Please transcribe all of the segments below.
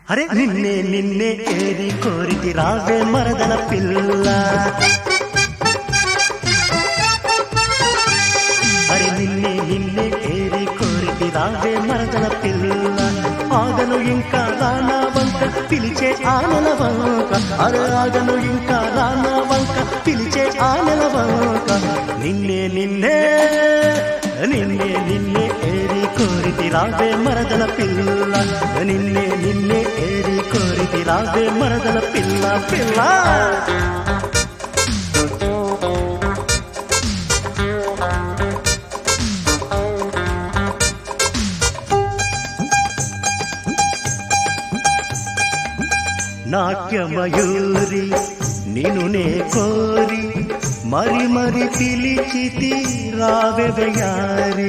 అరే నిన్నే నిన్నే ఏరి కోరితి రావే మరదల పిల్ల అరే నిన్నే నిన్నే ఏరి కోరితి రావే మరదల పిల్ల ఆగను ఇంకా రానా వంక పిలిచే ఆనల వంక అరే ఆగను ఇంకా రానా వంక పిలిచే ఆనల వంక నిన్నే నిన్నే నిన్నే నిన్నే ఏరి కోరితి రావే మరదల పిల్ల నిన్నే నిన్నే ఏరి కోరితి రావే మరదల పిల్ల పిల్ల నాట్యమయూరి నిను నే కోరి మరి మరి పిలిచితి రావెదయారి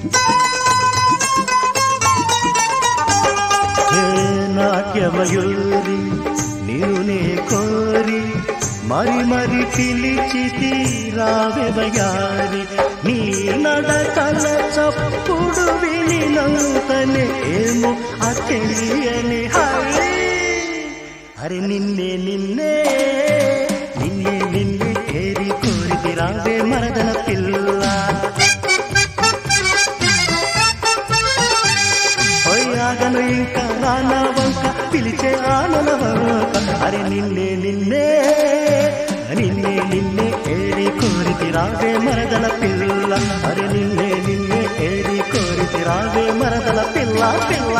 హే నాట్యమయూరి నిను నే కోరి మరి మరి పిలిచితి రావెదయారి నీ నడకల చప్పుడు వినినంతనే ఏమో ఆ తెలియని హరి అరే నిన్నే నిన్నే నిన్నే నిన్నే ఏరి కోరితి రావే మరదల పిల్ల పోయాగను ఇంకా రానా వంక పిలిచే ఆనల వంక అరే నిన్నే నిన్నే నిన్నే నిన్నే ఏరి కోరితి రావే మరదల పిల్ల అరే నిన్నే నిన్నే ఏరి కోరితి రావే మరదల పిల్ల పిల్ల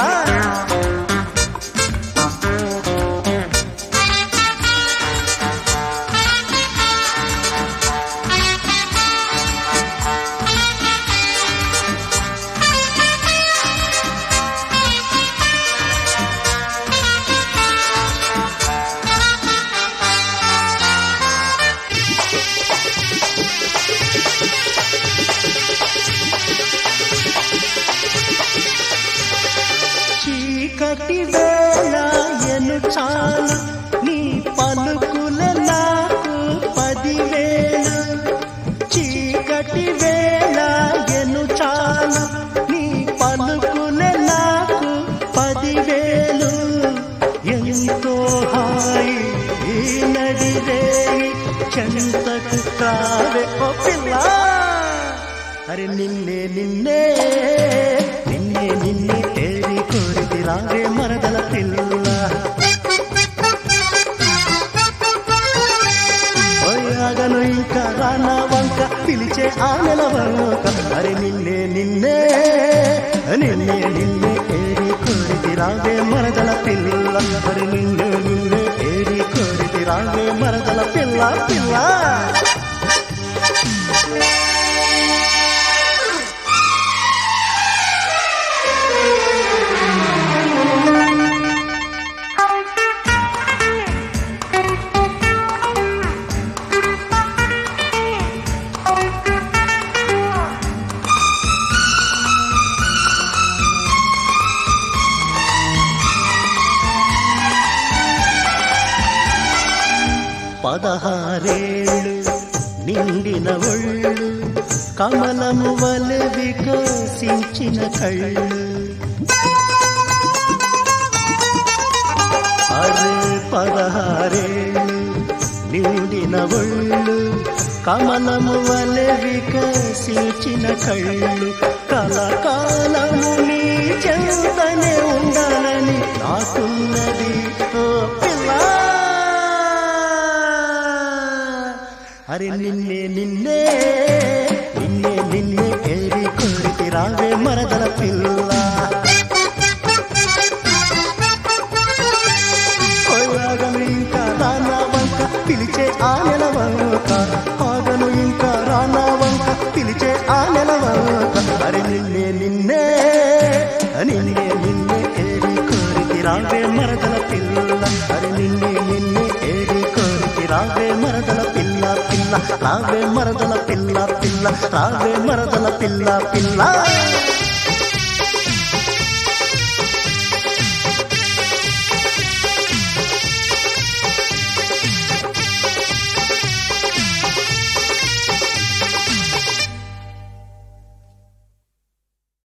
చీకటి వేళ ఎను చాలు నీ పలుకుల నాకు పదివేలు చీకటి వేళ ఎను చాలు నీ పలుకుల నాకు పదివేలు ఎంతో హాయి ఈ నడిరే చెంతకు కావే ఓ పిల్ల అరే నిన్నే నిన్నే నిన్నే నిన్నే తేరి కోరితి రావే మరదల పిల్ల పోయాగను ఇంకా రానా వంక పిలిచే ఆనల వంక అరే నిన్నే నిన్నే నిన్నే నిన్నే ఏరి కోరితి రావే మరదల పిల్ల అరే నిన్నే నిన్నే ఏరి కోరితి రావే మరదల పిల్ల పిల్ల పదహారేళ్ళు నిండిన ఒళ్ళు కమలము వలె వికసించిన కళ్ళు అరే పదహారేళ్ళు నిండిన ఒళ్ళు కమలము వలె వికసించిన కళ్ళు కలకాలము నీ చెంతనే ఉండాలని నాకున్నది ఓ పిల్ల అరే నిన్నే నిన్నే నిన్నే నిన్నే ఏరి కోరితి రావే మరదల పిల్ల పోయాగను ఇంకా రానా వంక పిలిచే ఆ నెల వంక ఆగను ఇంకా రానా వంక పిలిచే ఆ నెల వంక అరే నిన్నే నిన్నే నిన్నే నిన్నే ఏరి కోరితి రావే మరదల పిల్ల అరే నిన్నే నిన్నే ఏరి కోరితి రావే మరదల పిల్ల పిల్ల రావే మరదల పిల్ల పిల్ల రావే మరదల పిల్ల పిల్ల